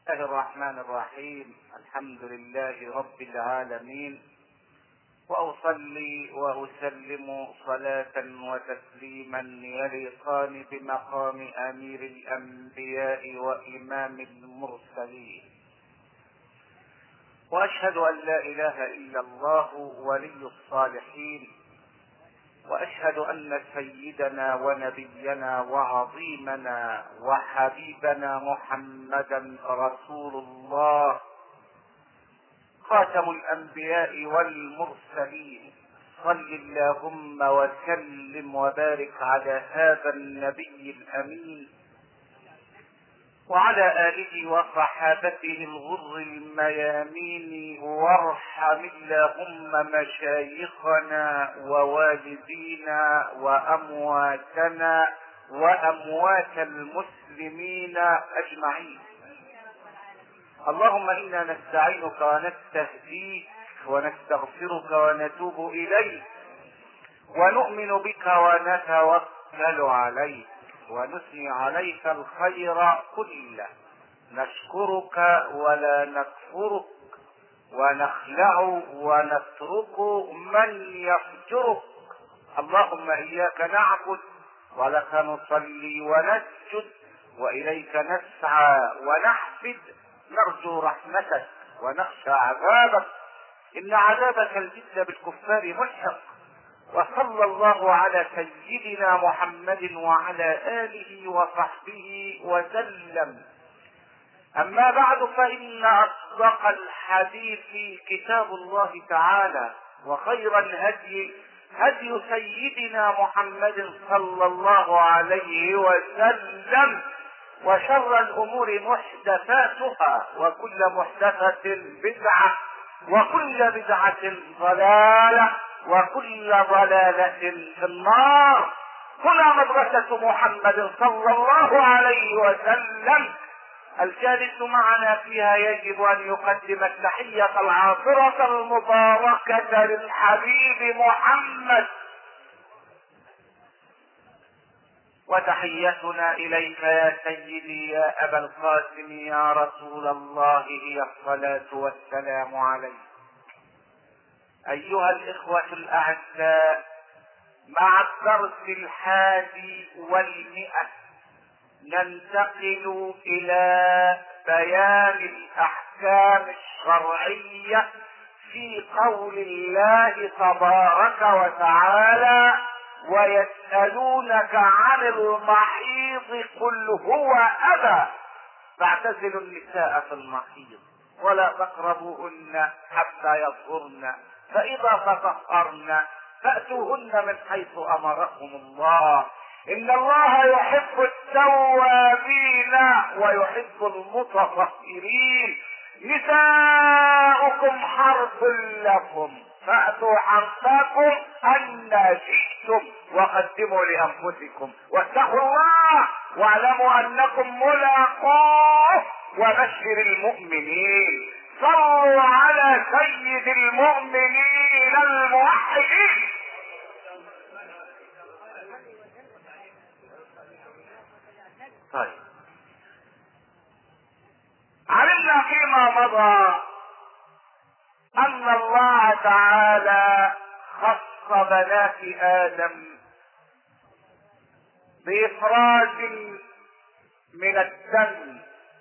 الله الرحمن الرحيم الحمد لله رب العالمين واصلي واسلم صلاه وتسليما يليقان بمقام امير الانبياء وامام المرسلين واشهد ان لا اله الا الله ولي الصالحين واشهد ان سيدنا ونبينا وعظيمنا وحبيبنا محمدا رسول الله خاتم الانبياء والمرسلين صل اللهم وسلم وبارك على هذا النبي الامين وعلى آله وصحابته الغر الميامين وارحم اللهم مشايخنا ووالدينا وأمواتنا وأموات المسلمين أجمعين اللهم إنا نستعينك ونستهديك ونستغفرك ونتوب إليك ونؤمن بك ونتوكل عليك ونثني عليك الخير كله نشكرك ولا نكفرك ونخلع ونترك من يفجرك اللهم اياك نعبد ولك نصلي ونسجد واليك نسعى ونحفد نرجو رحمتك ونخشى عذابك ان عذابك الجد بالكفار ملحق وصلى الله على سيدنا محمد وعلى اله وصحبه وسلم اما بعد فان اصدق الحديث كتاب الله تعالى وخير الهدي هدي سيدنا محمد صلى الله عليه وسلم وشر الامور محدثاتها وكل محدثه بدعه وكل بدعه ضلاله وكل ضلالة في النار هنا مدرسة محمد صلى الله عليه وسلم الجالس معنا فيها يجب ان يقدم التحية العاطرة المباركة للحبيب محمد وتحيتنا اليك يا سيدي يا ابا القاسم يا رسول الله هي الصلاة والسلام عليك ايها الاخوة الاعزاء مع الدرس الحادي والمئة ننتقل الى بيان الاحكام الشرعية في قول الله تبارك وتعالى ويسألونك عن المحيض قل هو أذى فاعتزلوا النساء في المحيض ولا تقربوهن حتى يطهرن فإذا تطهرن فأتوهن من حيث أمركم الله إن الله يحب التوابين ويحب المتطهرين نساؤكم حرث لكم فأتوا حرثكم أن شئتم وقدموا لأنفسكم واتقوا الله واعلموا أنكم ملاقوه وبشر المؤمنين صلوا على سيد المؤمنين الموحدين طيب علمنا فيما مضى ان الله تعالى خص بنات ادم بافراج من الدم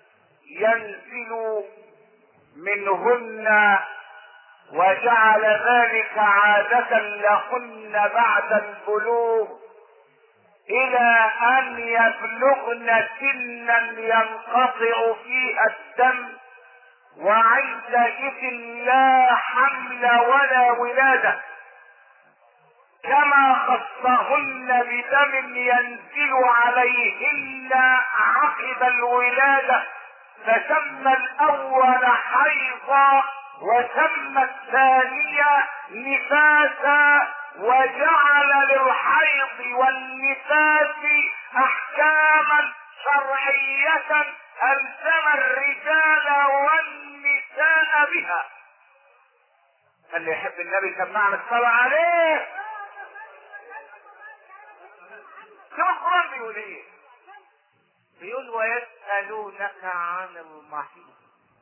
ينزل منهن وجعل ذلك عادة لهن بعد البلوغ الى ان يبلغن سنا ينقطع فيها الدم وعندئذ لا حمل ولا ولاده كما خصهن بدم ينزل عليهن عقب الولاده فسمى الاول حيضا وسمى الثانية نفاسا وجعل للحيض والنفاس احكاما شرعية الزم الرجال والنساء بها اللي يحب النبي سمعنا الصلاة عليه شوف القرآن بيقول ايه بيقول ويسأل يسألونك عن المحيط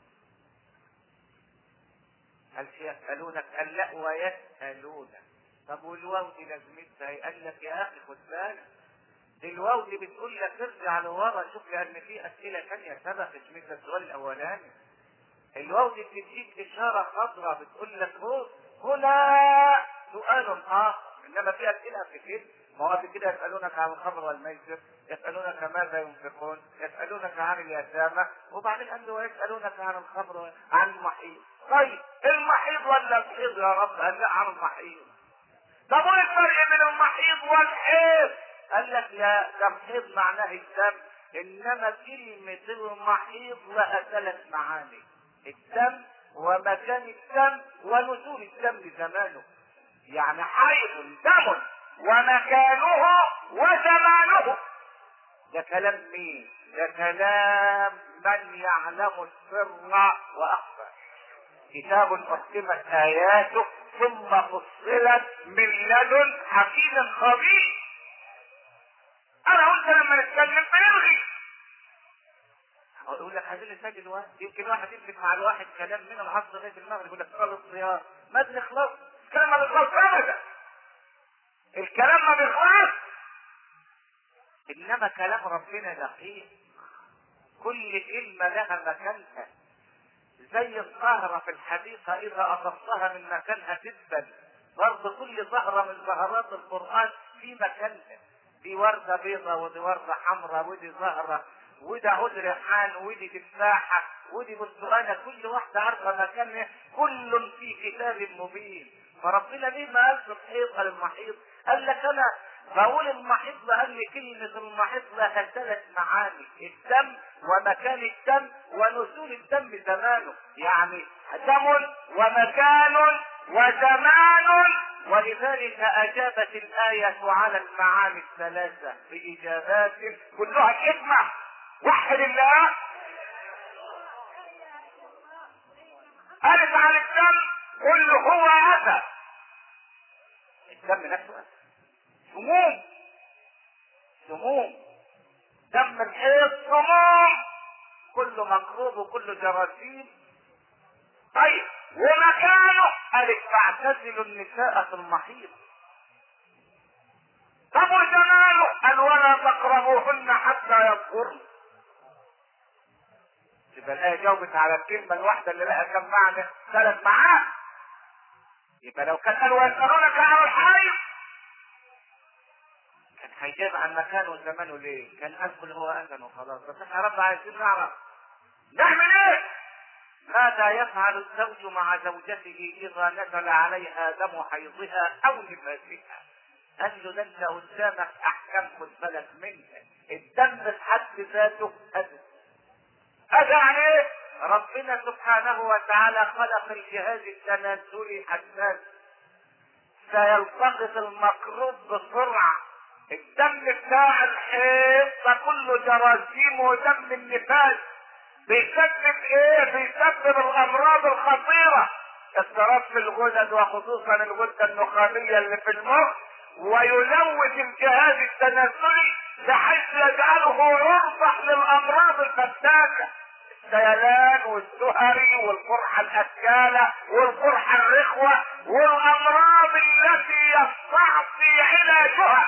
هل يسألونك قال لا ويسألونك طب والواو دي لازمتها قال لك يا اخي خد بالك دي الواو دي بتقول لك ارجع لورا شوف لان في اسئله ثانيه سبقت مثل السؤال الاولاني الواو دي بتديك اشاره خضراء بتقول لك هو هنا سؤال اخر انما في اسئله في كده ما هو كده يسالونك عن الخمر والميسر يسالونك ماذا ينفقون يسالونك عن اليتامى وبعدين قال له يسالونك عن الخمر عن المحيط طيب المحيط ولا الحيض يا رب قال لا عن المحيط طب ايه الفرق بين المحيط والحيض قال لك لا ده الحيض معناه الدم انما كلمة المحيط لها ثلاث معاني الدم ومكان الدم ونزول الدم زمانه يعني حيض دم ومكانه وزمانه ده كلام مين ده كلام من يعلم السر واخفى كتاب احكمت اياته ثم فصلت من لدن حكيم خبير انا قلت لما نتكلم بنلغي يقول لك عايزين نسجل واحد يمكن واحد يمسك مع الواحد كلام من العصر لغايه المغرب يقول لك خلص الصيام ما بنخلص الكلام ما بيخلص ابدا الكلام ما بيخلص انما كلام ربنا دقيق كل كلمه لها مكانها زي الزهرة في الحديقة إذا أخذتها من مكانها تدبل برضه كل زهرة من زهرات القرآن في مكانها دي وردة بيضة ودي وردة حمراء ودي زهرة وده عود ريحان ودي تفاحة ودي برتقانة كل واحدة عارفة مكانها كل في كتاب مبين فربنا ليه ما قالش الحيط قال المحيط قال لك أنا بقول المحيط لأن كلمة المحيط لها ثلاث معاني الدم ومكان الدم ونزول الدم زمانه يعني دم ومكان وزمان ولذلك أجابت الآية على المعاني الثلاثة بإجابات كلها حكمة وحد الله قالت عن الدم قل هو أذى الدم نفسه أذى سموم سموم دم الحيض سموم كله مكروب وكله جراثيم طيب ومكانه قالت فاعتزلوا النساء في المحيط طب وزمانه قال ولا تقربوهن حتى يطهرن يبقى الآية جاوبت على الكلمة الواحدة اللي لها كم معنى ثلاث معاني يبقى لو كان قالوا يسألونك عن الحيض كان هيجاب عن مكانه وزمانه ليه؟ كان أدخل هو أذن وخلاص بس احنا رب عايزين نعرف نعمل ايه؟ ماذا يفعل الزوج مع زوجته إذا نزل عليها دم حيضها أو نفاسها؟ قال له ده أنت قدامك أحكام خد بالك منها الدم في حد ذاته أذى أذى يعني إيه؟ ربنا سبحانه وتعالى خلق الجهاز التناسلي حساس سيلتقط المقروب بسرعة الدم بتاع الحيض ده كله جراثيم ودم النفاس بيسبب ايه؟ بيسبب الامراض الخطيرة اضطراب في الغدد وخصوصا الغدة النخامية اللي في المخ ويلوث الجهاز التناسلي بحيث يجعله يرفع للامراض الفتاكة السيلان والسهري والقرحة الأكالة والقرحة الرخوة والأمراض التي يستعصي علاجها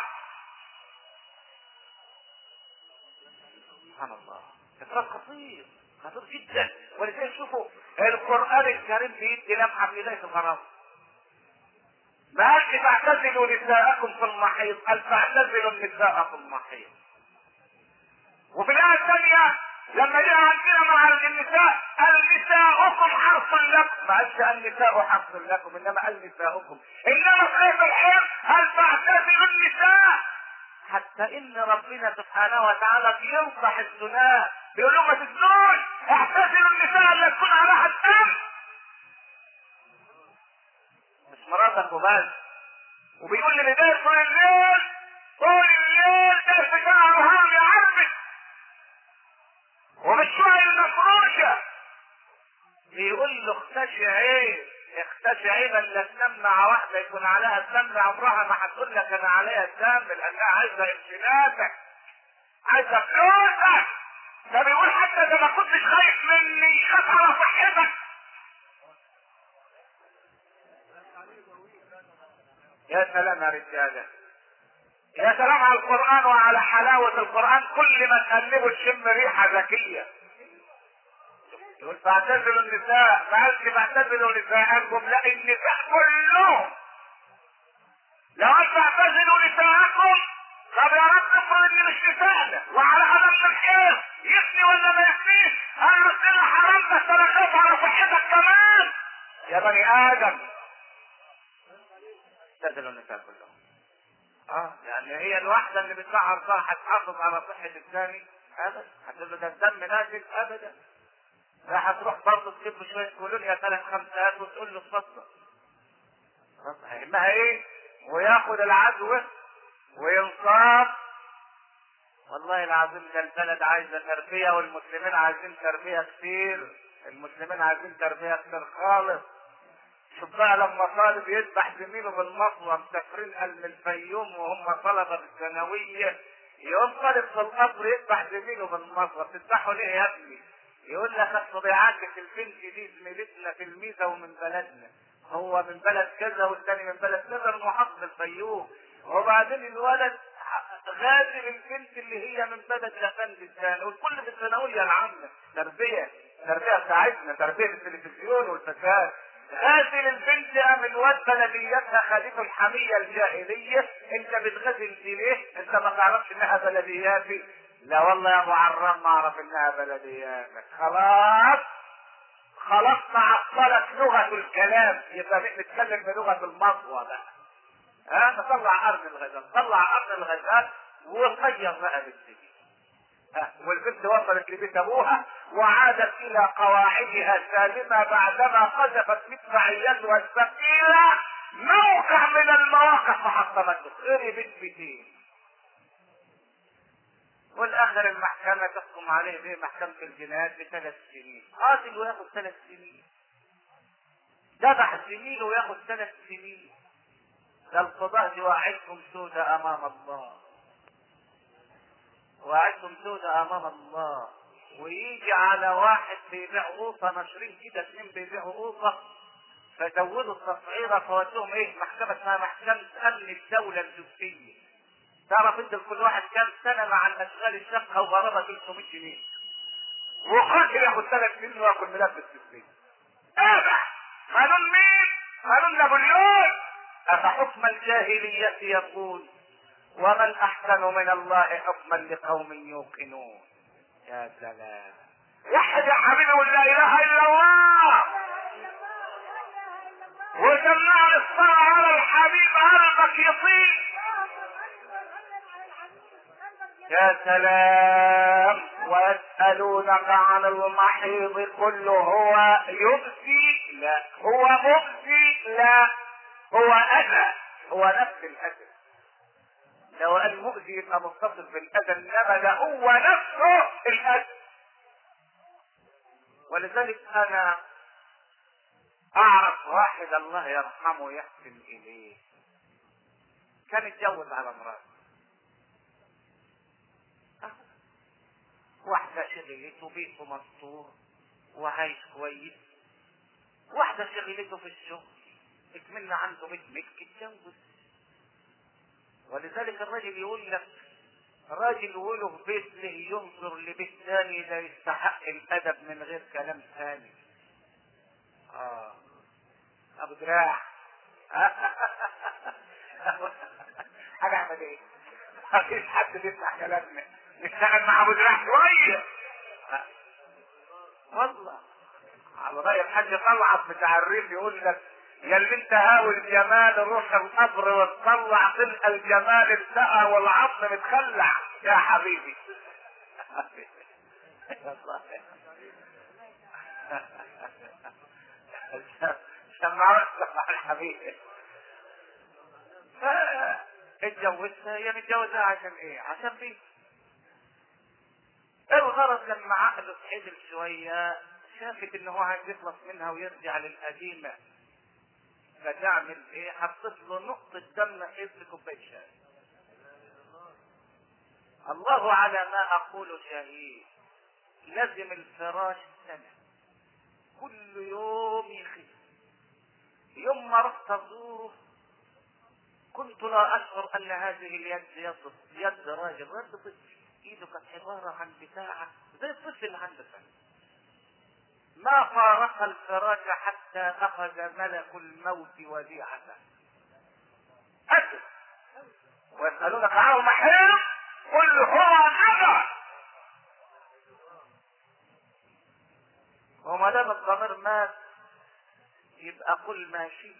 سبحان الله إفراط خطير خطير جدا ولذلك شوفوا القرآن الكريم بيدي لمحة في بداية الغرام ما قالش فاعتزلوا نساءكم في المحيض قال فاعتزلوا النساء في المحيض وفي الآية الثانية لما جاء عندنا مع النساء النساؤكم حرث لكم ما قالش النساء حرث لكم انما قال نساؤكم انما خير الحيض قال فاعتزلوا النساء حتى ان ربنا سبحانه وتعالى بينصح الزناة بيقول لهم ما تزنوش اعتزلوا النساء اللي تكون عليها الدم مش مراتك وبس وبيقول لي ده طول الليل طول الليل ده في شعرها يعربك ومش شوية المفروشة بيقول له اختشي عيب اختشي عيبا لا تنام مع واحدة يكون عليها الدم عمرها ما هتقول لك انا عليها الدم لانها عايزة امتنانك عايزة فلوسك ده بيقول حتى ده ما كنتش خايف مني خاف على صحتك يا سلام يا رجاله يا سلام على القرآن وعلى حلاوة القرآن كل ما تقلبه تشم ريحة ذكية يقول فاعتزلوا النساء ما قالش فاعتزلوا نساءكم لا النساء كلهم لو انت اعتزلوا نساءكم طب يا رب افرض ان مش نساءنا وعلى عدم الحيض يفني ولا ما يفنيش انا ربنا حرام بس انا خايف على صحتك كمان يا بني ادم اعتزلوا النساء كلهم اه يعني هي الواحده اللي بتسعر صح هتحافظ على صحه الثاني ابدا هتقول له ده الدم نازل ابدا لا هتروح برضه تجيب له شويه كولونيا ثلاث خمسات وتقول له اتفضل خلاص هيهمها ايه وياخد العدوى وينصاب والله العظيم ده البلد عايزه تربيه والمسلمين عايزين تربيه كتير المسلمين عايزين تربيه كتير خالص شوف بقى لما طالب يذبح زميله بالمطوه مسافرين من الفيوم وهم طلبه بالثانويه يقوم طالب في القبر يذبح زميله بالمطوه بتذبحوا ليه يا ابني؟ يقول لك اصل بيعاكس البنت دي زميلتنا في الميزه ومن بلدنا هو من بلد كذا والثاني من بلد كذا المحافظ الفيوم وبعدين الولد غازل البنت اللي هي من بلد الافندي الثاني والكل في الثانويه العامه تربيه تربيه بتاعتنا تربيه التلفزيون والفساد غازل البنت ام الواد بلديتها خليفه الحميه الجاهليه انت بتغازل دي ليه؟ انت ما تعرفش انها بلدياتي لا والله يا ابو عرام ما اعرف انها بلدياتك خلاص خلاص تعطلت لغه الكلام يبقى نتكلم بلغه المطوه بقى ها نطلع ارض الغزال طلع ارض الغزال وطير بقى بالسجن ها والبنت وصلت لبيت ابوها وعادت الى قواعدها سالمه بعدما قذفت مدفعيتها الثقيله موقع من المواقع فحطمته خربت بيتين والاخر المحكمة تحكم عليه به محكمة الجنايات بثلاث سنين قاتل وياخد ثلاث سنين ذبح زميله وياخد ثلاث سنين ده القضاء يوعدكم سودة امام الله وعدكم سودة امام الله ويجي على واحد بيبيع قوطة ناشرين كده اثنين بيبيعوا قوطة فزودوا التصعيرة فودوهم ايه محكمة اسمها محكمة امن الدولة الجزئية تعرف انت لكل واحد كام سنة مع الاشغال الشاقة وغرامة 300 جنيه وقاتل ياخد ثلاث سنين وياكل ملبس في السجن تابع قانون مين؟ قانون نابليون أفحكم الجاهلية يقول ومن أحسن من الله حكما لقوم يوقنون يا سلام وحد يا حبيبي ولا اله الا الله وجمع الصلاة على الحبيب قلبك يطيب يا سلام ويسألونك عن المحيض قل هو يؤذي لا هو مؤذي لا هو أذى هو نفس الأذى لو قال مؤذي يبقى متصل بالأذى إنما ده هو نفسه الأذى ولذلك أنا أعرف واحد الله يرحمه يحسن إليه كان اتجوز على امرأة واحدة شغلته بيته مستور وعايش كويس واحدة شغلته في الشغل اكملنا عنده بيت ملك اتجوز ولذلك الراجل يقول لك راجل وله بيت له ينظر لبيت ثاني ده يستحق الادب من غير كلام ثاني اه ابو دراع حاجة احمد ايه مفيش حد بيسمع كلامنا نشتغل مع ابو دراع شوية والله على رأي الحاج طلعت بتاع الريف يقول لك يا اللي انت هاوي الجمال روح القبر وتطلع تلقى الجمال التقى والعظم متخلع يا حبيبي سمعوا سمع الحبيب اتجوزها هي متجوزها عشان ايه؟ عشان بيه الغرض لما عقله اتعدل شوية شافت ان هو عايز يخلص منها ويرجع للقديمة فتعمل ايه؟ حطت له نقطة دم حيث كوباية شاي الله على ما اقول شهيد لازم الفراش سنة كل يوم يخف يوم ما رحت ازوره كنت لا اشعر ان هذه اليد يد يد راجل يد طفل ايده كانت عباره عن بتاعه زي الطفل اللي عنده سنه ما فارق الفراش حتى اخذ ملك الموت وديعته أجل ويسألونك عنه محيط قل هو نذر وما دام الضمير مات يبقى قل ما شئت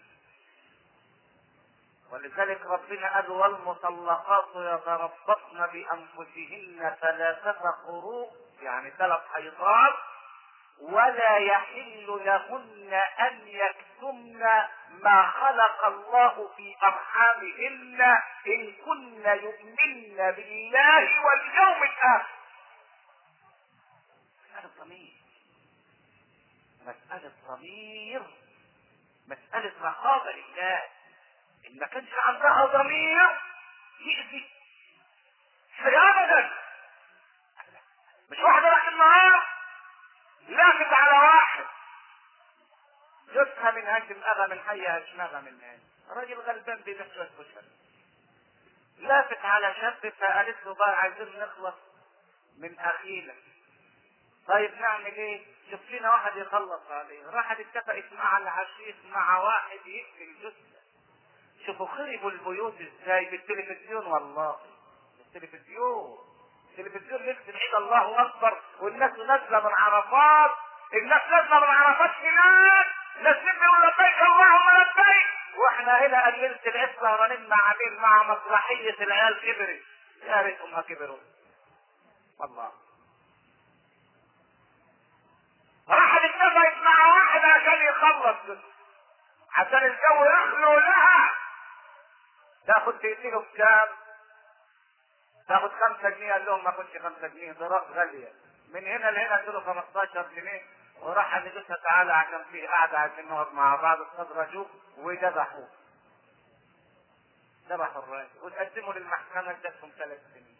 ولذلك ربنا قال والمطلقات يتربصن بانفسهن ثلاثة قروء يعني ثلاث حيضات ولا يحل لهن ان يكتمن ما خلق الله في ارحامهن ان كن يؤمن بالله واليوم الاخر مسألة ضمير مسألة ضمير مسألة رقابة لله إن ما كانش عندها ضمير يأذي شيء أبدا مش واحدة راح النهار لافت على واحد جثها من هجم أغى من حي هشمغة من هاي راجل غلبان بنفسه بشر لافت على شاب فقالت له بقى عايزين نخلص من أخينا طيب نعمل ايه؟ شوف لنا واحد يخلص عليه، راحت اتفقت مع العشيق مع واحد يقتل جثة. شوفوا خربوا البيوت ازاي بالتلفزيون والله. التلفزيون. التلفزيون نكتب عيد الله اكبر والناس نازله من عرفات، الناس نازله من عرفات هناك، ناس يقولوا لبيك اللهم لبيك، واحنا هنا قللة العيد سهرانين مع مين؟ مع مسرحية العيال كبرت. يا ريتهم ما كبروا. والله. راحت اتفقت مع واحد عشان يخلص عشان الجو يخلو لها تاخد تقتله بكام؟ تاخد خمسة جنيه قال لهم ما كنتش خمسة جنيه ضرائب غالية من هنا لهنا اديله 15 جنيه وراح لجوزها تعالى عشان في قاعدة عشان نقعد مع بعض استدرجوه وذبحوه ذبحوا الراجل وتقدموا للمحكمة ادتهم ثلاث سنين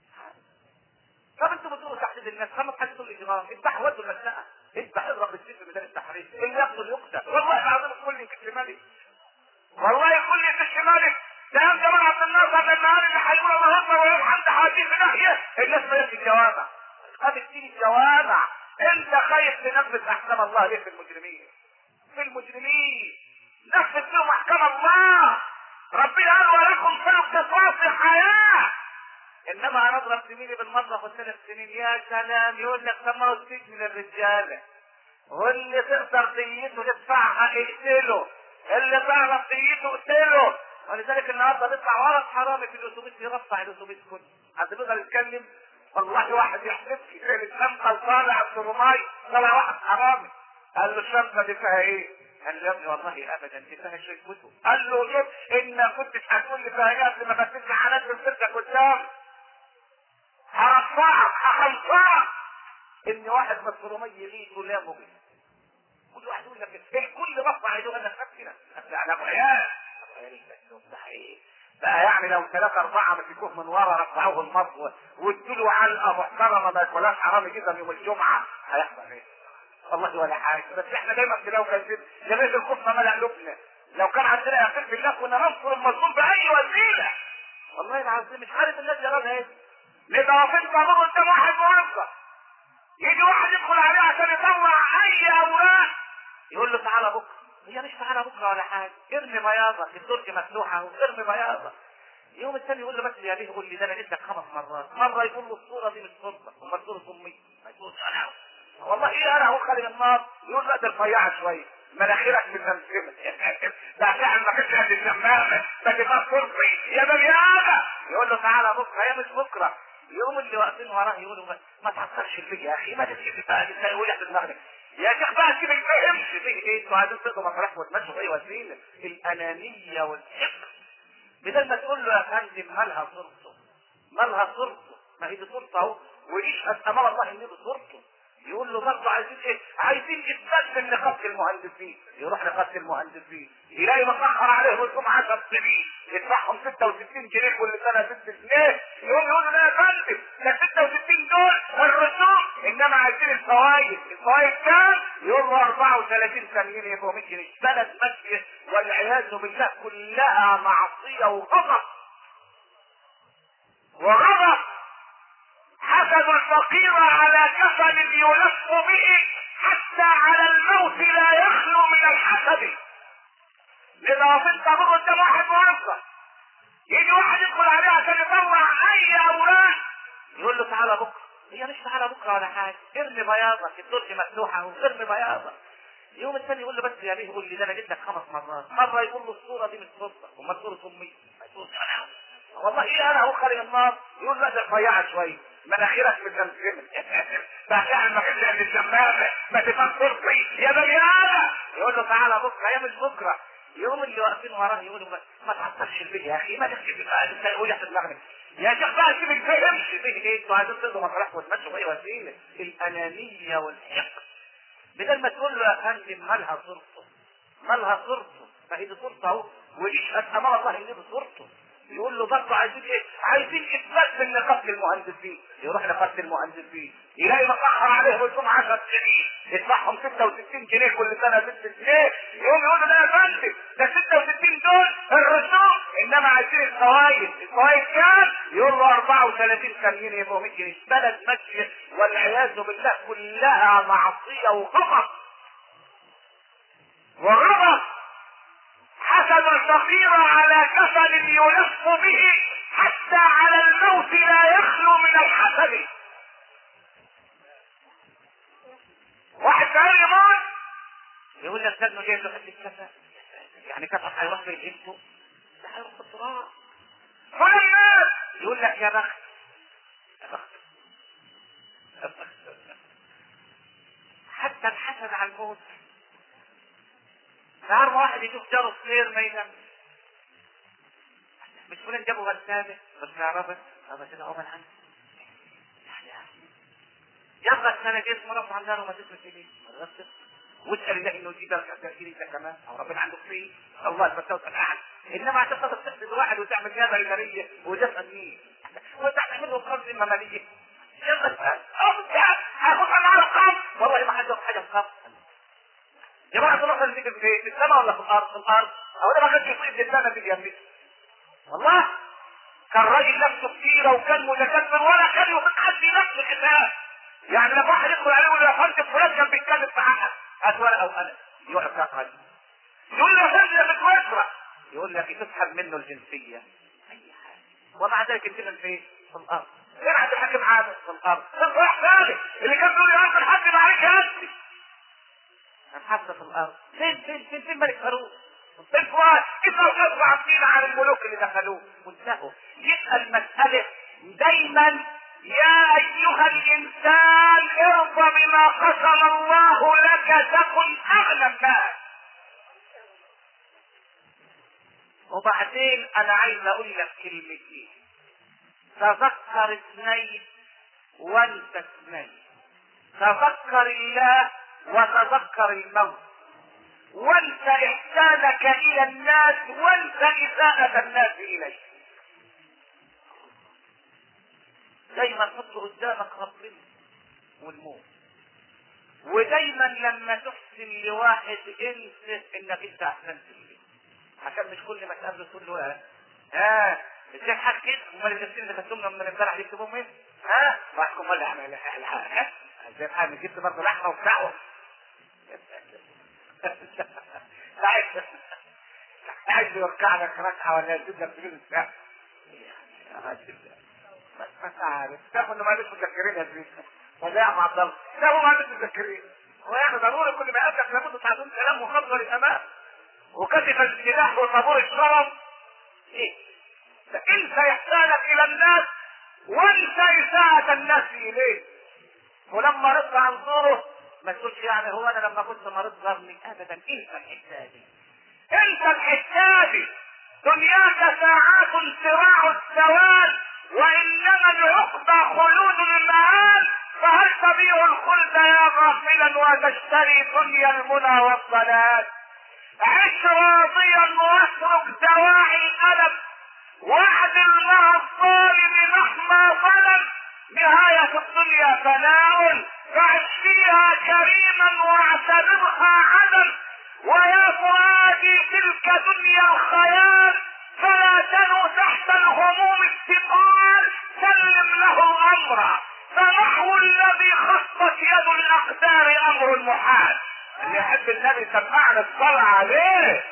طب انتوا بتقولوا تحديد الناس خمس حاجات الاجرام اذبح ودوا المساء اذبح اضرب بالسيف في ميدان التحرير اللي يقتل يقتل والله العظيم كل في مالي والله كل في مالي ده يوم جمال عبد الناصر من النهار اللي هيقول الله اكبر ويوم حمد حوادث في ناحيه الناس ما في الجوامع قد تيجي الجوامع انت خايف تنفذ احكام الله ليه في المجرمين في المجرمين نفذ فيهم احكام الله ربنا قال ولكم في القصاص حياه انما انا اضرب زميلي بالمطرح وثلاث سنين يا سلام يقول لك طب ما هو السجن للرجاله واللي تقدر ديته تدفعها اقتله اللي تعرف ديته اقتله ولذلك النهارده بيطلع ورا حرامي في الاتوبيس يرفع الاتوبيس كله حد بيقدر يتكلم والله واحد يحلف لي في الشنطه وطالع في الرماي طلع واحد حرامي قال له الشنطه دي فيها ايه؟ قال له يا ابني والله ابدا دي فيها شويه كتب قال له شوف ان كنت هتقول لي فيها ايه قبل ما فتشت حالات في السكه قدام هرفعك هخلصك ان واحد من الصرومي يجي لا مبين كل واحد يقول لك الكل مصنع يقول لك نفسنا انا ابو عيال بقى يعني لو ثلاثة أربعة مسكوه من ورا رفعوه المصوى وادوا علقة محترمة ما ياكلهاش حرامي جدا يوم الجمعة هيحصل ايه؟ والله ولا حاجة بس احنا دايما لو كان في جميع الكفر ملأ لبنا لو كان عندنا يقين في الله كنا ننصر المظلوم بأي وسيلة والله العظيم مش عارف الناس جرالها ايه نبقى واقفين طابور قدام واحد موظف يجي واحد يدخل عليه عشان يطلع اي اوراق يقول له تعالى بكره هي مش تعالى بكره ولا حاجه ارمي بياضك الدرج مفتوحه اهو ارمي بياضك يوم الثاني يقول له بس يا بيه يقول لي ده انا اديتك خمس مرات مره يقول له الصوره دي مش صورتك امال صوره امي ما يقولش انا والله ايه انا اهو خالي من النار يقول لا ده رفيعه شويه مناخيرك متمسمه ده فعلا ما كانش قد الشمامه ده كده صرفي يا بني ادم يقول له تعالى بكره هي مش بكره يوم اللي واقفين وراه يقولوا ما, ما تعصرش الفيديو يا اخي ما تسيب بقى انت يقول لك دماغك يا شيخ بقى سيب الفهم فيه ايه انتوا عايزين تقضوا مصالح وتمشوا باي وسيله الانانيه والحقد بدل ما تقول له يا فندم مالها صورته مالها صورته ما هي دي صورته اهو ويشهد امام الله ان دي صورته يقول له برضه عايزين ايه؟ عايزين اثبات من نقابه المهندسين، يروح نقابه المهندسين يلاقي متاخر عليه رسوم 10 سنين، يدفعهم 66 جنيه كل سنه 6 جنيه، يقوم يقول له لا يا فندم ده 66 دول والرسوم انما عايزين الفوائد الفوائد كام يقول له 34 ثانيين يبقوا 100 جنيه بلد ماشيه والعياذ بالله كلها معصيه وغضب وغضب حسد الفقير على كفن يلف به حتى على الموت لا يخلو من الحسد لذا وصلت تمر قدام واحد موظف يجي واحد يدخل عليه عشان يطلع اي اوراق يقول له تعالى بكره هي مش تعالى بكره ولا حاجه ارمي بياضك الدرج مفتوحه وارمي بياضك يوم الثاني يقول له بس يا بيه يقول لي ده انا جيت لك خمس مرات مره يقول له الصوره دي مش صورتك وما صوره امي ما صورة أنا. والله ايه انا اهو خارج النار يقول لا ده رفيعه شويه مناخيرك متزمزمه بعدها ما كانش عند الشمامه ما تبقى صورتي يا بني ادم يقول له تعالى بكره هي مش بكره يوم اللي واقفين وراه يقولوا ما, ما تعطلش البيت يا اخي ما تكتب بقى انت يقول يا دماغك يا شيخ بقى سيب الفهم فيه ايه انتوا عايزين تقضوا مصالحكم وتمشوا باي وسيله الانانيه والحقد بدل ما تقول له يا فندم مالها صورته مالها صورته فهي دي صورته اهو ويشهد امام الله ان دي صورته يقول له برضه عايزين ايه؟ عايزين اثبات من نقابه المهندسين يروح نقابه المهندسين يلاقي متاخر عليه ويكون 10 سنين يدفعهم 66 جنيه كل سنه 6 جنيه يقوم يقول له ده يا فندم ده 66 دول الرسوم انما عايزين الفوائد الفوائد كام؟ يقول له 34 ثانيين يبقوا 100 جنيه بلد ماشيه والعياذ بالله كلها معصيه وغضب وغضب حسد الفقير على كفن يلف به حتى على الموت لا يخلو من الحسد واحد ثاني يموت يقول لك ده جايب له حد الكفن يعني كفن هيروح في جبته ده هيروح في التراب فلان مات يقول لك يا بخت يا بخت يا بخت. حتى الحسد على الموت نهار واحد يشوف جاره خير ما ينام مش فلان جابه غسالة بس عربت هذا كده عمل عنه يلا السنة جيت مرة عن داره ما تسمع ليه ما تغسل واسأل الله انه يجيب لك تأثير انت كمان او ربنا عنده فيه الله الفتاوى الاعلى انما عشان خاطر تحسد واحد وتعمل جابه إدارية وتسأل مين وانت تعمل له قرض مالية يلا اسأل او تعال هاخد انا ارقام والله ما حد ياخد حاجة في قرض يا جماعة الله كان في في السماء ولا في الارض في الارض او ده ما كانش يصيب لسانه في اليمين والله كان راجل نفسه كتيرة وكان متكبر ولا كان يطيق حد نفس الكتاب يعني لما واحد يدخل عليه يقول له يا فندم فلان كان بيتكلم في حقك هات ورقه وقلم يقعد يقرا يقول له يا فندم بتوسع يقول لك تسحب منه الجنسيه اي حاجه ومع ذلك الجنن فين؟ في الارض فين عند الحاكم عادل في الارض الصلاح ثابت اللي كان بيقول يا انت الحاكم عليك يا الحبس في الارض فين فين فين فين ملك فاروق فين فؤاد كيف لو كانوا عارفين عن الملوك اللي دخلوه وانتهوا يسال مساله دايما يا ايها الانسان ارضى بما قسم الله لك تكن اغنى الناس وبعدين انا عايز اقول لك كلمتين تذكر اثنين وانت اثنين تذكر الله وتذكر الموت وانت احسانك الى الناس وانت اساءة الناس اليك دايما حط قدامك ربنا والموت ودايما لما تحسن لواحد انسى انك انت احسنت ليه عشان مش كل ما تقابله تقول له ها ها ازاي حكيت امال النفسين اللي خدتهم من امبارح يكتبوهم ايه ها راحكم ولا اعمل ها ازاي حاجه جبت برضه لحمه وبتاع عايز عايز يوقع لك ركعه ولا يجيب لك فلوس الساعه ما عارف تاخد انه ما عندوش مذكرين يا زميلي ولا يا عم عبد الله لا هو ما عندوش مذكرين هو يعني ضروري كل ما يقابلك لابد تعطون كلام وخطوه للامام وكتف السلاح وطابور الشرف ايه انسى احسانك الى الناس وانسى اساءة الناس اليه ولما رضى عن دوره ما تقولش يعني هو انا لما كنت مريض ظهرني ابدا انسى الحسابي انسى الحسابي دنياك ساعات صراع الثوان وانما العقبى خلود المآل فهل تبيع الخلد يا غافلا وتشتري دنيا المنى والضلال عش راضيا واترك دواعي الالم واعدل مع الظالم مهما ظلم نهاية الدنيا فناء فعش فيها كريما واعتبرها عدم ويا فؤادي تلك دنيا الخيال فلا تنو تحت الهموم الثقال سلم له امرا فنحو الذي خصت يد الاقدار امر محال اللي يحب النبي سمعنا الصلاة عليه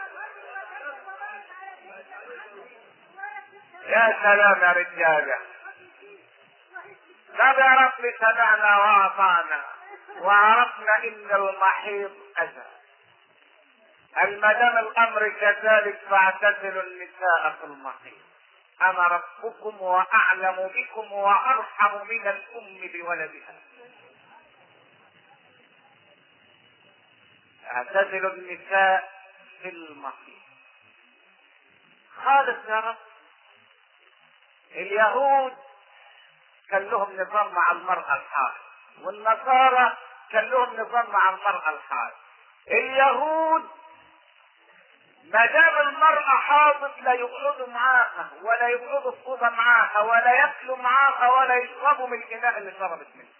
يا سلام يا رجاله طب يا رب سمعنا واطعنا وعرفنا ان المحيط اذى المدام الامر كذلك فاعتزلوا النساء في المحيط انا ربكم واعلم بكم وارحم من الام بولدها اعتزلوا النساء في المحيط خالص يا رب اليهود كان لهم نظام مع المرأة الحائض والنصارى كان لهم نظام مع المرأة الحائض اليهود ما دام المرأة حاضت لا يقعدوا معاها ولا يقعدوا في أوضة معاها ولا ياكلوا معاها ولا يشربوا من الإناء اللي شربت منه.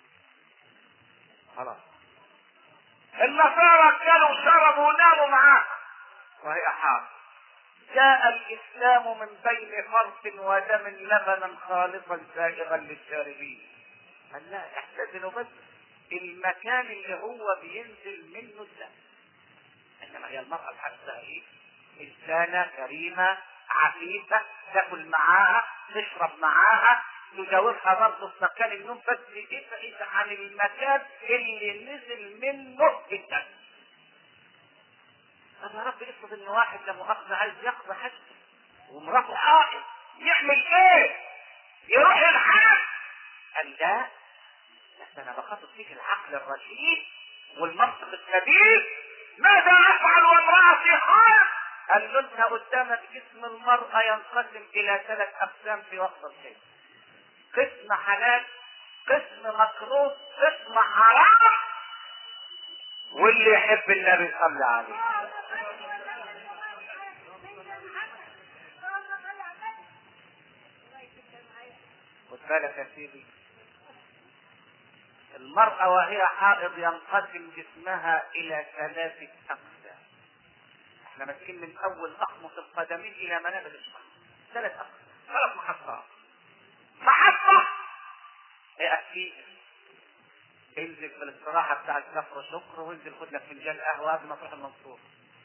خلاص. النصارى كانوا شربوا وناموا معاها وهي حاضر. جاء الإسلام من بين فرث ودم لبنا خالصا سائغا للشاربين. قال لا احتزنوا بس المكان اللي هو بينزل منه الدم. انما هي المرأة بحسها ايه؟ انسانة كريمة عفيفة تاكل معاها تشرب معاها تجاورها برضه في مكان النوم بس ابعد عن المكان اللي نزل منه الدم. طب يا رب افرض ان واحد لا مؤاخذة عايز يقضي حاجته ومراته حائض يعمل ايه؟ يروح يلحق قال لا بس انا بخاطب فيك العقل الرشيد والمنطق السليم ماذا افعل وامرأتي حائض؟ قال له انت قدامك جسم المرأة ينقسم الى ثلاث اقسام في وقت الحيض. قسم حلال، قسم مكروه، قسم حرام. واللي يحب النبي صلى عليه خد بالك يا سيدي المرأة وهي حائض ينقسم جسمها إلى ثلاثة أقسام. احنا ماسكين من أول أخمص القدمين إلى منابل الشعر. ثلاث أقسام، ثلاث محطات. محطة أكيد انزل في الاستراحة بتاع الكفر شكر وانزل خد لك فنجان قهوة قبل ما تروح المنصور.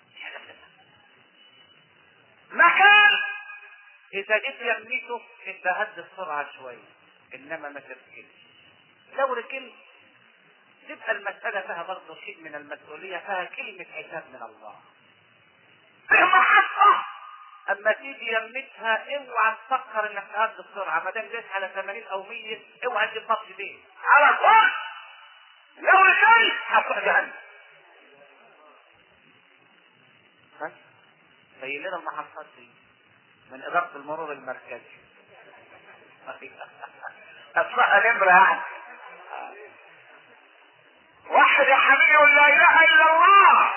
مكان إذا جيت يميته انت هد السرعة شوية إنما ما تركنش. لو ركنت تبقى المسألة فيها برضه شيء من المسؤولية فيها كلمة حساب من الله. محطة اما تيجي يمتها اوعى تفكر انك تهد السرعة ما دام جيت على 80 او 100 اوعى تجيب ماتش بيه. على طول لو ركنت هتروح جهنم. بس زي لنا المحطات دي من إدارة المرور المركزي. أصلها نمرة يعني. واحد يا حبيبي يقول لا اله الا الله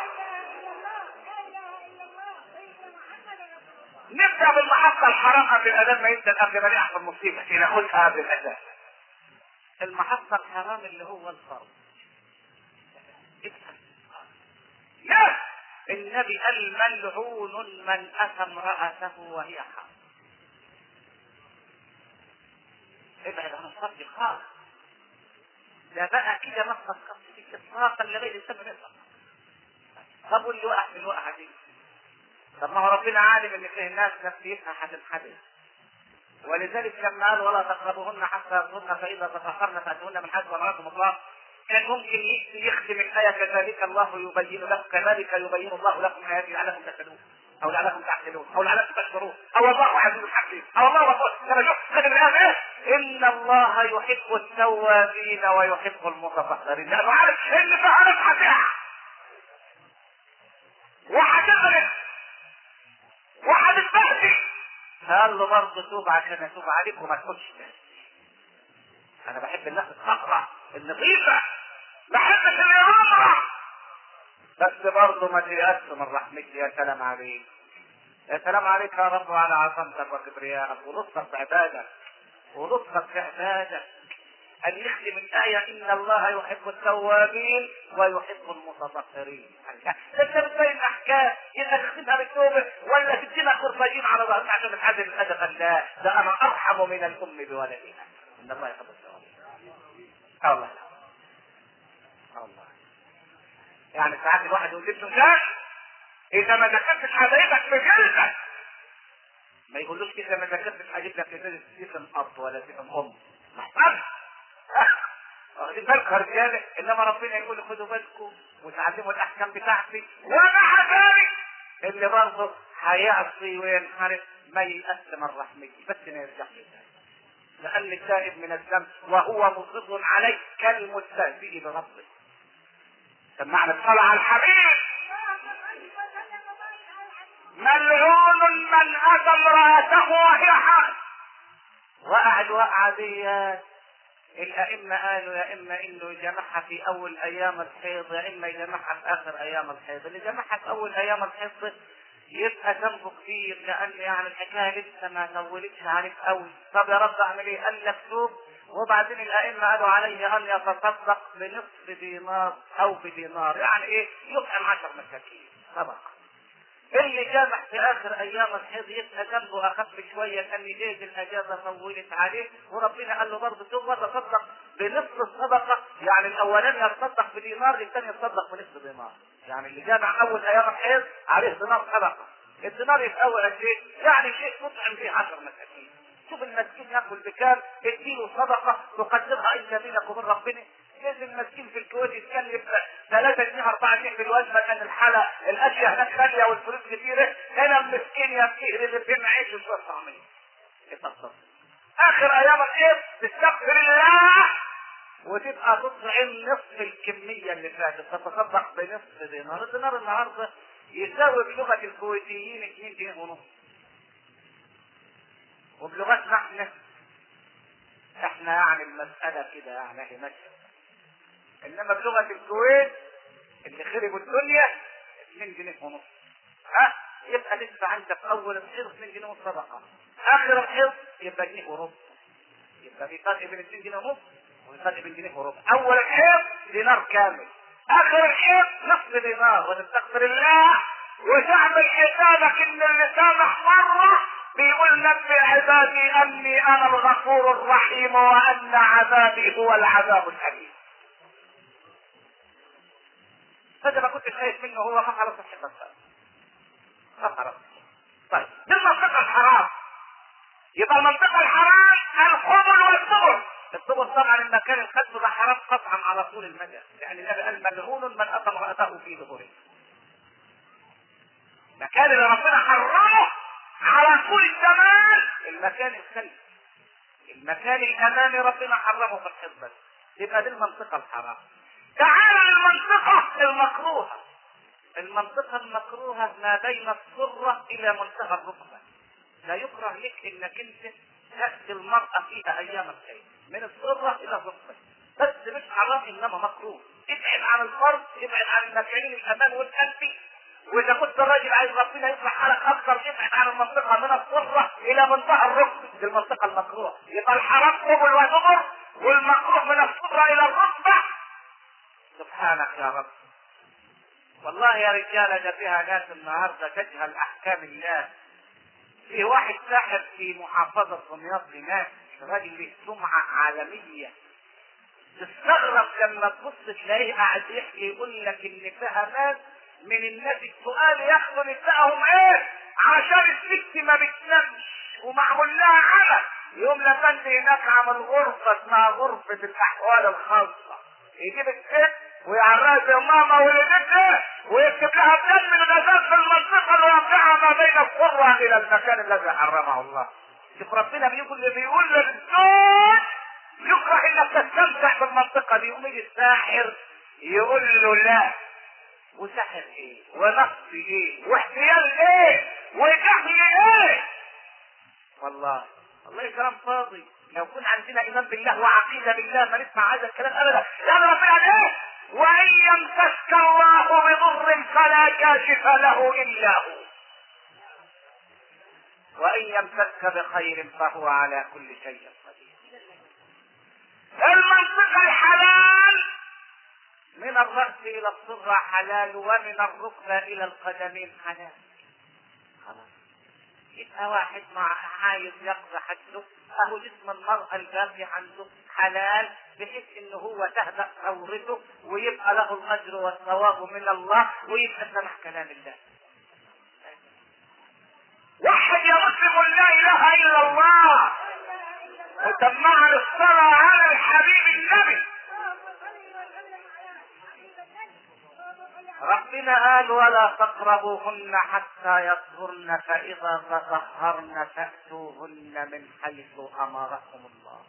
نبدا بالمحطه الحرام قبل الاذان ما يبدا قبل ما نحصل مصيبه ناخدها قبل الاذان المحطه الحرام اللي هو الفرض افهم يس النبي قال ملعون من اتى امراته وهي حرام ابعد عن الفرد خالص ده بقى كده مصدر خاص فيك اطلاقا لغير الانسان من يطلق طب واللي وقع في الوقعه دي طب ما هو ربنا عالم ان فيه ناس نفسيتها هتنحدر ولذلك لما قال ولا تقربوهن حتى يطهرن فاذا تطهرن فاتوهن من حيث امركم الله كان ممكن يختم الايه كذلك الله يبين لكم كذلك يبين الله لكم اياته لعلكم تهتدون او لعلكم تعقلون او لعلكم تشكرون او الله عزيز حكيم او الله غفور كما شوف خد الايه ايه ان الله يحب التوابين ويحب المتطهرين لانه عارف ان فعلت هتقع وهتغرق وهتتبهدل فقال له برضه توب عشان اتوب عليك وما تكونش تاني انا بحب الناس الصخرة النظيفة بحبش اللي يمرح بس برضه ما تيأس من رحمتي يا سلام عليك يا سلام عليك يا رب وعلى عظمتك وكبريائك ولطفك بعبادك ولطفك في عبادك أن يختم الآية إن الله يحب التوابين ويحب المتطهرين. أنت بتبين أحكام يبقى تختمها بالتوبة ولا تدينا قرصين على ظهرنا عشان نتعلم الأدب لا ده أنا أرحم من الأم بولدها. إن الله يحب التوابين. الله الله يعني ساعات الواحد يقول لابنه ده إذا ما ذكرتش حبايبك في جلدك ما يقولوش كده ما ذكرتش هجيب لك ازازه سيفن اب ولا سيفن ام محتاج واخدين بالكم يا رجاله انما ربنا يقول خدوا بالكم وتعلموا الاحكام بتاعتي ومع ذلك اللي برضه هيعصي وينحرف ما ييأس من رحمتي بس ما يرجعش لان التائب من الذنب وهو مصر عليه كالمستهزئ بربه سمعنا الصلاة على الحبيب ملعون من اتى امرأته وهي حائض وقع الوقعة دي الأئمة قالوا يا إما إنه يجمعها في أول أيام الحيض يا إما يجمعها في آخر أيام الحيض، اللي جمعها في أول أيام الحيض يبقى ذنبه كبير لأن يعني الحكاية لسه ما طولتش عليك قوي، طب يا رب أعمل إيه؟ قال لك توب وبعدين الأئمة قالوا عليه أن يتصدق بنصف دينار أو بدينار، يعني إيه؟ يطعم عشر مساكين صدقة. اللي جامع في اخر ايام الحيض يبقى ذنبه اخف شويه لان جيد الاجازه طولت عليه وربنا قال له برضه ثم تصدق بنصف الصدقه يعني الاولاني يتصدق بدينار الثاني يتصدق بنصف دينار يعني اللي جامع اول ايام الحيض عليه دينار صدقه الدينار يتساوي قد ايه؟ يعني شيء تطعم فيه 10 مساكين شوف المسكين ياكل بكام اديله صدقه تقدرها انت بينك وبين ربنا لازم المسكين في الكويت يتكلف 3 جنيه 4 جنيه في الوجبه كان الحاله الاشياء هناك غاليه والفلوس كتيره هنا المسكين يبكي اللي بين عيش وشويه طعميه يتصدق اخر ايام الحيض تستغفر الله وتبقى تطعم نصف الكميه اللي فاتت تتصدق بنصف دينار الدينار النهارده يساوي بلغه الكويتيين 2 جنيه ونص وبلغتنا احنا احنا يعني المسألة كده يعني هي ماشية انما بلغة الكويت اللي خربوا الدنيا 2 جنيه ونص ها يبقى لسه عندك اول الحيض 2 جنيه ونص صدقة اخر الحيض يبقى جنيه وربع يبقى في فرق بين 2 جنيه ونص وفي فرق بين جنيه وربع اول الحيض دينار كامل اخر الحيض نصف دينار وتستغفر الله وتعمل حسابك ان اللي سامح مره بيقول نبئ عبادي اني انا الغفور الرحيم وان عذابي هو العذاب الاليم فده ما كنت خايف منه هو خاف على صحتك بس خاف على صحتك طيب دي المنطقه الحرام يبقى المنطقه الحرام الخبر والصبر الصبر طبعا المكان الخلف ده حرام قطعا على طول المدى يعني النبي قال ملعون من اتى امراته في ظهره مكان اللي ربنا حرمه على طول الزمان المكان الخلفي المكان الامامي ربنا حرمه في الحزب يبقى دي المنطقه الحرام تعال للمنطقه المكروهه المنطقه المكروهه ما بين السره الى منتهى الركبه لا يكره لك انك انت تاتي المراه فيها ايام الخير من السره الى الركبه بس مش حرام انما مكروه ابعد عن الفرد ابعد عن المكانين الامان والخلفي واذا كنت الراجل عايز ربنا يصلح حالك اكثر ابعد عن المنطقه من السره الى منتهى الركبه دي المنطقه المكروه يبقى الحرام قبل ودبر والمكروه من السره الى الركبه سبحانك يا رب والله يا رجاله ده فيها ناس النهارده تجهل احكام الله في واحد ساحر في محافظه دمياط هناك راجل له سمعه عالميه تستغرب لما تبص تلاقيه قاعد يحكي يقول لك ان فيها ناس من الناس السؤال ياخدوا نسائهم ايه عشان الست ما بتنامش ومعمول لها عمل يوم لما هناك عمل غرفة اسمها غرفة الأحوال الخاصة يجيب الست ويعرضها زي ماما ولدتها ويكتب لها دم الغازات في المنطقة الواقعة ما بين القرى إلى المكان الذي حرمه الله. شوف ربنا بيقول بيقول للزوج يكره انك تستمتع بالمنطقة دي يقوم يجي الساحر يقول له لا وسحر ايه ونصب ايه واحتيال ايه وجهل ايه والله والله كلام فاضي لو كنا عندنا ايمان بالله وعقيده بالله ما نسمع هذا الكلام ابدا لان ربنا قال ايه وان يمسسك الله بضر فلا كاشف له الا هو وان يمسسك بخير فهو على كل شيء قدير المنطقة الحلال من الرأس إلى الصرة حلال ومن الركبة إلى القدمين حلال خلاص يبقى واحد مع عايز يقضي حجه اهو جسم المرأة الباقي عنده حلال بحيث انه هو تهدأ ثورته ويبقى له الاجر والثواب من الله ويبقى سمح كلام الله وحد يا مسلم لا اله الا الله وسمعنا الصلاة على الحبيب النبي ربنا قال ولا تقربوهن حتى يطهرن فإذا تطهرن فأتوهن من حيث أمركم الله.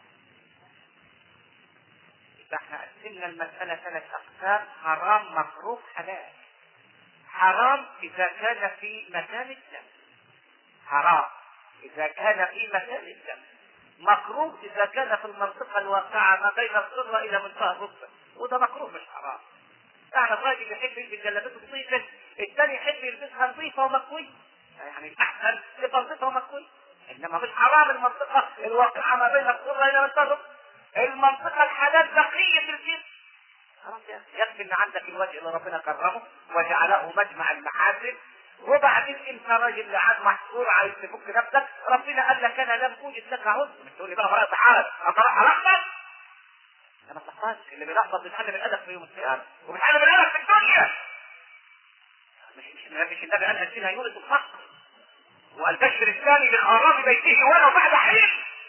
يبقى احنا قسمنا المسألة ثلاث أقسام حرام مكروه حلال. حرام إذا كان في مكان الدم. حرام إذا كان في مكان الدم. مكروه إذا كان في المنطقة الواقعة ما بين الصرة إلى منتهى الركبة. وده مكروه مش حرام. يعني الراجل يحب يلبس جلابته نظيفة الثاني يحب يلبسها نظيفة ومكوية يعني الأحسن تبقى نظيفة ومكوية إنما مش حرام المنطقة الواقعة ما بين الصغرى إلى الترك المنطقة الحلال بقية الجسم خلاص يا أخي. يكفي إن عندك الوجه اللي ربنا كرمه وجعله مجمع المحاسن وبعدين انت راجل قاعد محصور عايز تفك نفسك ربنا قال لك انا لم اوجد لك عذر مش تقول لي بقى مرأة تعالى اطلع لحظه انا ما صحاش اللي بيلخبط بيتعلم الادب في يوم القيامه وبيتعلم الادب في الدنيا مش مش مش النبي قال هشيل هيورث الفقر وقال بشر الثاني بالخراب بيته ولو بعد حين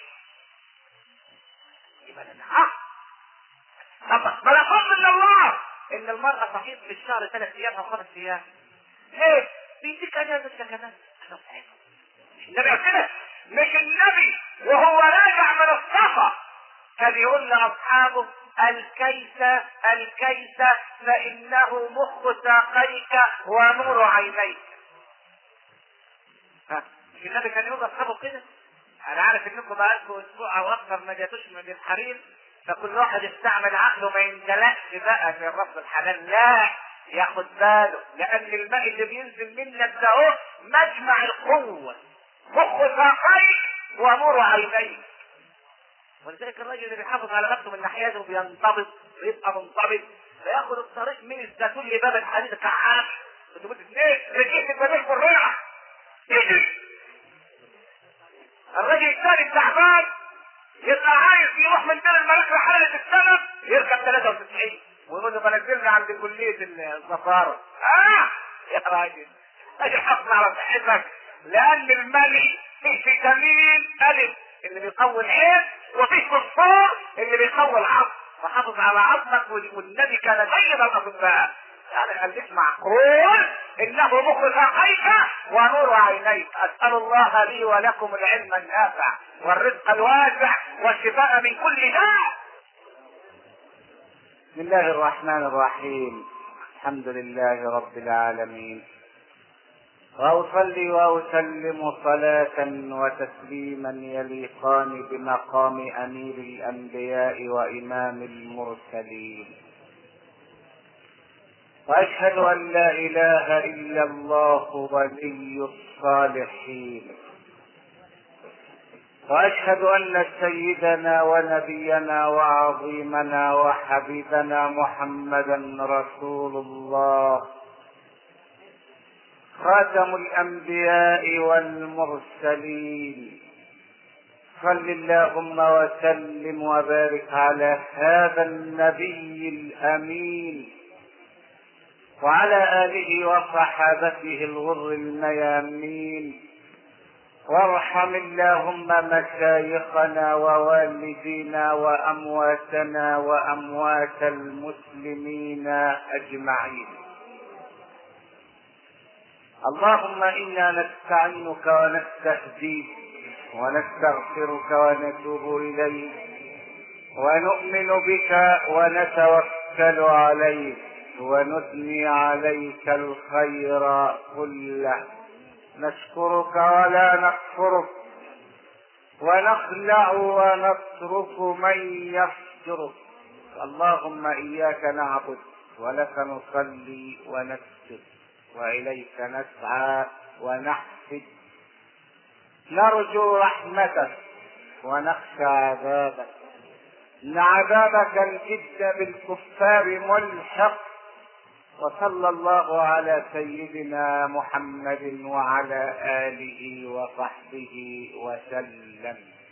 يبقى ده حق طب ما لا فضل من الله ان المراه صحيح في الشهر ثلاث ايام او خمس ايام ليه؟ بيديك اجازه كمان مش النبي قال كده مش النبي وهو راجع من السفر كان يقول لاصحابه الكيس الكيس فانه مخ ساقيك ونور عينيك ها مش النبي كان يقول لاصحابه كده انا عارف انكم بقالكم اسبوع او اكثر ما جاتوش من الحرير فكل واحد يستعمل عقله ما يندلقش بقى في الرفض الحلال لا ياخد باله لان الماء اللي بينزل منك ده اهو مجمع القوه مخ ساقيك ونور عينيك ولذلك الراجل اللي بيحافظ على نفسه من ناحيته بينضبط ويبقى منضبط فياخد الطريق من الزيتون لباب الحديد كعاب وتقول اثنين رجعت البابيل بالريعه يجري الراجل الثاني التعبان يبقى عايز يروح من دار الملك لحلقة السنة يركب 93 ويقول له بنزلني عند كلية الزفارة اه يا راجل راجل حافظ على صحتك لأن الملي فيه فيتامين ألف اللي بيقوي العين وفيه فوسفور اللي بيقوي العظم فحافظ على عظمك والنبي كان سيد الاطباء يعني خليك معقول انه مخ ساقيك ونور عينيك اسال الله لي ولكم العلم النافع والرزق الواسع والشفاء من كل داء بسم الله الرحمن الرحيم الحمد لله رب العالمين وأصلي وأسلم صلاة وتسليما يليقان بمقام أمير الأنبياء وإمام المرسلين وأشهد أن لا إله إلا الله ولي الصالحين وأشهد أن سيدنا ونبينا وعظيمنا وحبيبنا محمدا رسول الله خاتم الانبياء والمرسلين صل اللهم وسلم وبارك على هذا النبي الامين وعلى اله وصحابته الغر الميامين وارحم اللهم مشايخنا ووالدينا وامواتنا واموات المسلمين اجمعين اللهم انا نستعينك ونستهديك ونستغفرك ونتوب اليك ونؤمن بك ونتوكل عليك ونثني عليك الخير كله نشكرك ولا نكفرك ونخلع ونترك من يفجرك اللهم اياك نعبد ولك نصلي ونسجد واليك نسعى ونحفد نرجو رحمتك ونخشى عذابك ان عذابك الجد بالكفار ملحق وصلى الله على سيدنا محمد وعلى اله وصحبه وسلم